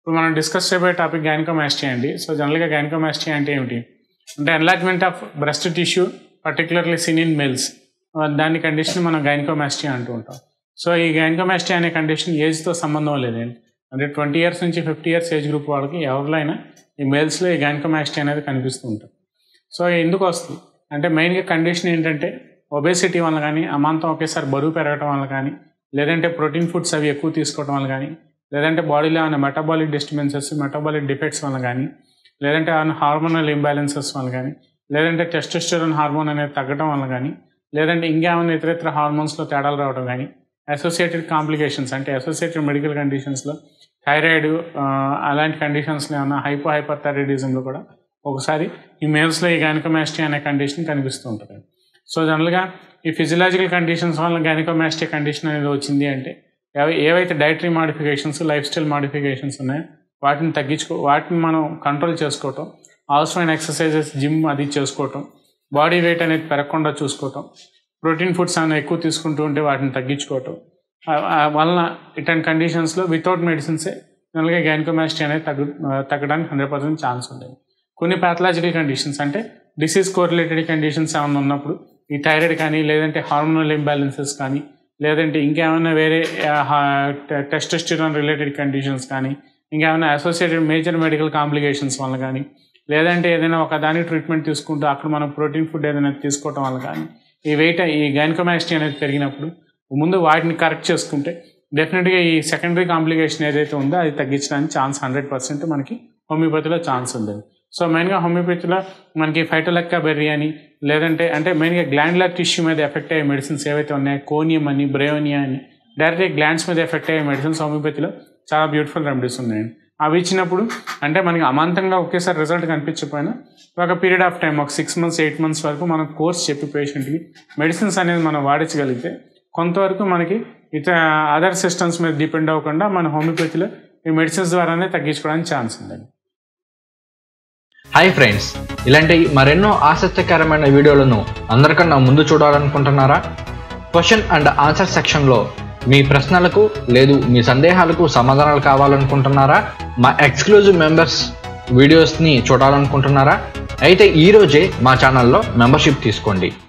ఇప్పుడు మనం డిస్కస్ చేయబోయే టాపిక్ గైనకోమాస్టీ అండి సో జనరల్గా గైనకోమాస్టీ అంటే ఏమిటి అంటే enlargement of breast tissue particularly seen in males దాని కండిషన్ మనం గైనకోమాస్టీ అంటూ ఉంటాం సో ఈ గైనకోమాస్టీ అనే కండిషన్ ఏజ్తో సంబంధం లేదండి అంటే ట్వంటీ ఇయర్స్ నుంచి ఫిఫ్టీ ఇయర్స్ ఏజ్ గ్రూప్ వాళ్ళకి ఎవరిలో అయినా ఈ మేల్స్లో ఈ గైనకోమాస్టీ అనేది కనిపిస్తూ ఉంటుంది సో ఎందుకు వస్తుంది అంటే మెయిన్గా కండిషన్ ఏంటంటే ఒబేసిటీ వల్ల కానీ అమాంతం ఒకేసారి బరువు పెరగడం వల్ల కానీ లేదంటే ప్రోటీన్ ఫుడ్స్ అవి ఎక్కువ తీసుకోవడం వల్ల కానీ లేదంటే బాడీలో ఏమైనా మెటబాలిక్ డిస్టర్బెన్సెస్ మెటబాలిక్ డిఫెక్ట్స్ వల్ల కానీ లేదంటే ఏమైనా హార్మోనల్ ఇంబ్యాలెన్సెస్ వల్ల కానీ లేదంటే టెస్టోస్టెరాన్ హార్మోన్ అనేది తగ్గడం వల్ల కానీ లేదంటే ఇంకేమైనా ఇతర హార్మోన్స్లో తేడాలు రావడం కానీ అసోసియేటెడ్ కాంప్లికేషన్స్ అంటే అసోసియేటెడ్ మెడికల్ కండిషన్స్లో థైరాయిడ్ అలాంటి కండిషన్స్లో ఏమైనా హైపో హైపర్ థైరాయిడిజంలో కూడా ఒకసారి ఈ మేల్స్లో ఈ గైనకోమాస్టీ అనే కండిషన్ కనిపిస్తూ ఉంటుంది సో జనరల్గా ఈ ఫిజియలాజికల్ కండిషన్స్ వల్ల గైనకోమాస్టీ కండిషన్ అనేది వచ్చింది అంటే ఏవ- ఏవైతే dietary modifications lifestyle modifications ఉన్నాయో వాటిని తగ్గించుకో వాటిని మనం కంట్రోల్ చేసుకోవటం అవసరమైన ఎక్సర్సైజెస్ జిమ్ అది చేసుకోవటం బాడీ వెయిట్ అనేది పెరగకుండా చూసుకోవటం ప్రోటీన్ ఫుడ్స్ అనేది ఎక్కువ తీసుకుంటూ ఉంటే వాటిని తగ్గించుకోవటం ఆ- ఆ వలన ఇట్లాంటి కండిషన్స్లో వితౌట్ మెడిసిన్సే జనరల్గా గైనకోమాస్టీ అనేది తగ్గు తగ్గడానికి హండ్రెడ్ పర్సెంట్ ఛాన్స్ ఉండేది కొన్ని ప్యాథలాజికల్ కండిషన్స్ అంటే డిసీజ్ కోరిలేటెడ్ కండిషన్స్ ఏమైనా ఉన్నప్పుడు ఈ థైరాయిడ్ కానీ లేదంటే హార్మోనల్ ఇంబ్యాలెన్సెస్ కానీ లేదంటే ఇంకేమైనా వేరే టెస్టోస్టిరాన్ రిలేటెడ్ కండిషన్స్ కానీ ఇంకేమైనా అసోసియేటెడ్ మేజర్ మెడికల్ కాంప్లికేషన్స్ వల్ల కానీ లేదంటే ఏదైనా ఒక దానికి ట్రీట్మెంట్ తీసుకుంటూ అక్కడ మనం ప్రోటీన్ ఫుడ్ ఏదైనా తీసుకోవటం వల్ల కానీ ఈ వెయిట్ ఈ గైనకోమాస్టీ అనేది పెరిగినప్పుడు ముందు వాటిని కరెక్ట్ చేసుకుంటే డెఫినెట్గా ఈ సెకండరీ కాంప్లికేషన్ ఏదైతే ఉందో అది తగ్గించడానికి ఛాన్స్ హండ్రెడ్ పర్సెంట్ మనకి హోమియోపతిలో ఛాన్స్ ఉంది సో మెయిన్గా హోమియోపతిలో మనకి ఫైటోలెక్కా బెర్రీ అని లేదంటే అంటే మెయిన్గా గ్లాండ్లర్ టిష్యూ మీద ఎఫెక్ట్ అయ్యే మెడిసిన్స్ ఏవైతే ఉన్నాయో కోనియం అని బ్రేయోనియా అని డైరెక్ట్గా గ్లాండ్స్ మీద ఎఫెక్ట్ అయ్యే మెడిసిన్స్ హోమియోపతిలో చాలా బ్యూటిఫుల్ రెమెడీస్ ఉన్నాయండి అవి ఇచ్చినప్పుడు అంటే మనకి అమాంతంగా ఒకేసారి రిజల్ట్ కనిపించకపోయినా ఒక పీరియడ్ ఆఫ్ టైం ఒక సిక్స్ మంత్స్ ఎయిట్ మంత్స్ వరకు మనం కోర్స్ చెప్పి పేషెంట్కి మెడిసిన్స్ అనేది మనం వాడించగలిగితే కొంతవరకు మనకి ఇతర అదర్ సిస్టమ్స్ మీద డిపెండ్ అవ్వకుండా మన హోమియోపతిలో ఈ మెడిసిన్స్ ద్వారానే తగ్గించుకోవడానికి ఛాన్స్ ఉందండి హాయ్ ఫ్రెండ్స్ ఇలాంటి మరెన్నో ఆసక్తికరమైన వీడియోలను అందరికన్నా ముందు చూడాలనుకుంటున్నారా క్వశ్చన్ అండ్ ఆన్సర్ సెక్షన్లో మీ ప్రశ్నలకు లేదు మీ సందేహాలకు సమాధానాలు కావాలనుకుంటున్నారా మా ఎక్స్క్లూజివ్ మెంబర్స్ వీడియోస్ని చూడాలనుకుంటున్నారా అయితే ఈరోజే మా ఛానల్లో మెంబర్షిప్ తీసుకోండి